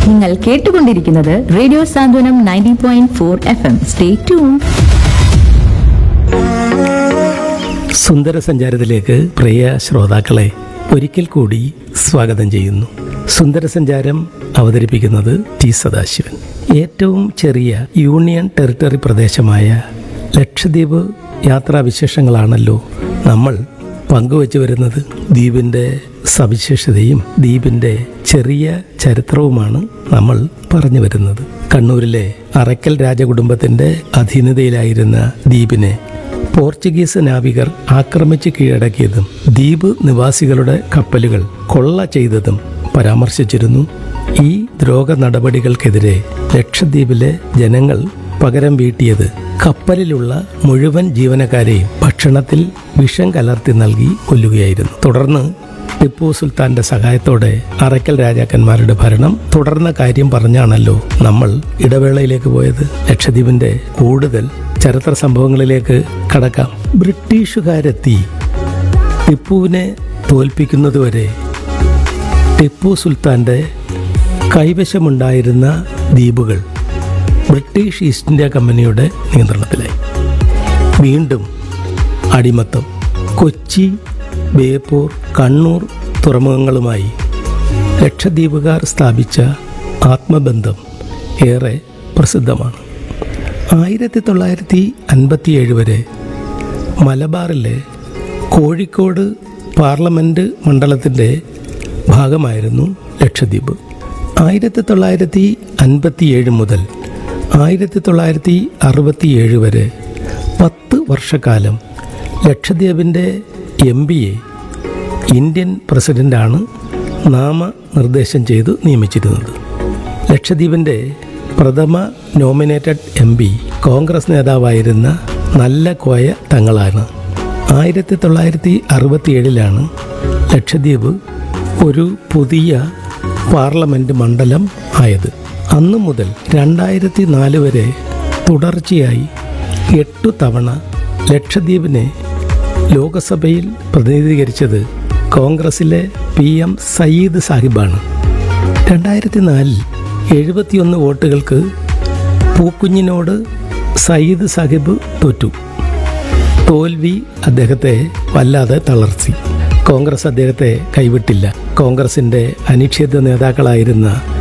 നിങ്ങൾ കേട്ടുകൊണ്ടിരിക്കുന്നത് radio Santhwanam ninety point four F M stay tune സുന്ദര സഞ്ചാരത്തിലേക്ക് പ്രിയ ശ്രോതാക്കളെ ഒരിക്കൽ കൂടി സ്വാഗതം ചെയ്യുന്നു സുന്ദര സഞ്ചാരം അവതരിപ്പിക്കുന്നത് ടി സദാശിവൻ ഏറ്റവും ചെറിയ യൂണിയൻ ടെറിട്ടറി പ്രദേശമായ ലക്ഷദ്വീപ് യാത്രാവിശേഷങ്ങളാണല്ലോ നമ്മൾ പങ്കുവച്ചു വരുന്നത് ദ്വീപിൻ്റെ സവിശേഷതയും ദ്വീപിൻ്റെ ചെറിയ ചരിത്രവുമാണ് നമ്മൾ പറഞ്ഞു വരുന്നത് കണ്ണൂരിലെ അറക്കൽ രാജകുടുംബത്തിൻ്റെ അധീനതയിലായിരുന്ന ദ്വീപിനെ പോർച്ചുഗീസ് നാവികർ ആക്രമിച്ച് കീഴടക്കിയതും ദ്വീപ് നിവാസികളുടെ കപ്പലുകൾ കൊള്ള ചെയ്തതും പരാമർശിച്ചിരുന്നു ഈ ദ്രോഹ നടപടികൾക്കെതിരെ ലക്ഷദ്വീപിലെ ജനങ്ങൾ പകരം വീട്ടിയത് കപ്പലിലുള്ള മുഴുവൻ ജീവനക്കാരെയും ഭക്ഷണത്തിൽ വിഷം കലർത്തി നൽകി കൊല്ലുകയായിരുന്നു തുടർന്ന് ടിപ്പു സുൽത്താന്റെ സഹായത്തോടെ അറക്കൽ രാജാക്കന്മാരുടെ ഭരണം തുടർന്ന കാര്യം പറഞ്ഞാണല്ലോ നമ്മൾ ഇടവേളയിലേക്ക് പോയത് ലക്ഷദ്വീപിന്റെ കൂടുതൽ ചരിത്ര സംഭവങ്ങളിലേക്ക് കടക്കാം ബ്രിട്ടീഷുകാരെത്തി ടിപ്പുവിനെ തോൽപ്പിക്കുന്നതുവരെ ടിപ്പു സുൽത്താന്റെ കൈവശമുണ്ടായിരുന്ന ദ്വീപുകൾ ബ്രിട്ടീഷ് ഈസ്റ്റ് ഇന്ത്യ കമ്പനിയുടെ നിയന്ത്രണത്തിലായി വീണ്ടും അടിമത്തം കൊച്ചി ബേപ്പൂർ കണ്ണൂർ തുറമുഖങ്ങളുമായി ലക്ഷദ്വീപുകാർ സ്ഥാപിച്ച ആത്മബന്ധം ഏറെ പ്രസിദ്ധമാണ് ആയിരത്തി തൊള്ളായിരത്തി അൻപത്തിയേഴ് വരെ മലബാറിലെ കോഴിക്കോട് പാർലമെൻറ്റ് മണ്ഡലത്തിൻ്റെ ഭാഗമായിരുന്നു ലക്ഷദ്വീപ് ആയിരത്തി തൊള്ളായിരത്തി അൻപത്തിയേഴ് മുതൽ ആയിരത്തി തൊള്ളായിരത്തി അറുപത്തിയേഴ് വരെ പത്ത് വർഷക്കാലം ലക്ഷദ്വീപിൻ്റെ എം പിയെ ഇന്ത്യൻ പ്രസിഡൻ്റാണ് നാമനിർദ്ദേശം ചെയ്തു നിയമിച്ചിരുന്നത് ലക്ഷദ്വീപിൻ്റെ പ്രഥമ നോമിനേറ്റഡ് എം പി കോൺഗ്രസ് നേതാവായിരുന്ന നല്ല കോയ തങ്ങളാണ് ആയിരത്തി തൊള്ളായിരത്തി അറുപത്തിയേഴിലാണ് ലക്ഷദ്വീപ് ഒരു പുതിയ പാർലമെൻറ്റ് മണ്ഡലം ആയത് അന്നു മുതൽ രണ്ടായിരത്തി നാല് വരെ തുടർച്ചയായി എട്ടു തവണ ലക്ഷദ്വീപിനെ ലോകസഭയിൽ പ്രതിനിധീകരിച്ചത് കോൺഗ്രസിലെ പി എം സയ്യിദ് സാഹിബാണ് രണ്ടായിരത്തി നാലിൽ എഴുപത്തിയൊന്ന് വോട്ടുകൾക്ക് പൂക്കുഞ്ഞിനോട് സയ്യിദ് സാഹിബ് തോറ്റു തോൽവി അദ്ദേഹത്തെ വല്ലാതെ തളർത്തി കോൺഗ്രസ് അദ്ദേഹത്തെ കൈവിട്ടില്ല കോൺഗ്രസിന്റെ അനിഷേധ നേതാക്കളായിരുന്ന